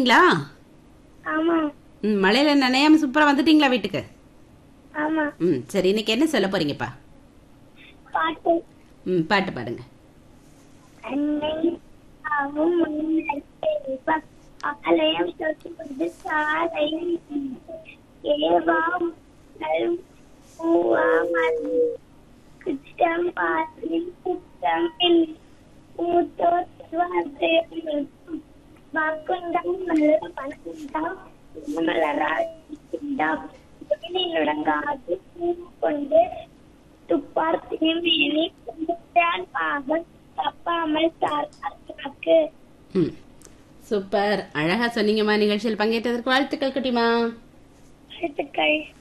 போறீங்களா ஆமா ம் மழையில நனையாம சூப்பரா வந்துட்டீங்களா வீட்டுக்கு ஆமா ம் சரி இன்னைக்கு என்ன சொல்ல போறீங்கப்பா பாட்டு ம் பாட்டு பாடுங்க அன்னை ஆவும் முன்னெடுப்ப ஆலயம் தொட்டு சாலையும் ஏவாம் பூவாமல் குற்றம் பார்த்து குற்றம் மூத்தோர் திருவார்த்தையும் வாக்குண்டாம் மலர் பணக்குண்டாம் மலரால் நுடங்காது கொண்டு துப்பார் திருமேனி கும்பிட்டான் பாகம் தப்பாமல் தாக்கு ம் சூப்பர் அழகா சொன்னீங்கம்மா நிகழ்ச்சியில் பங்கேற்றதற்கு வாழ்த்துக்கள் குட்டிமா வாழ்த்துக்கள்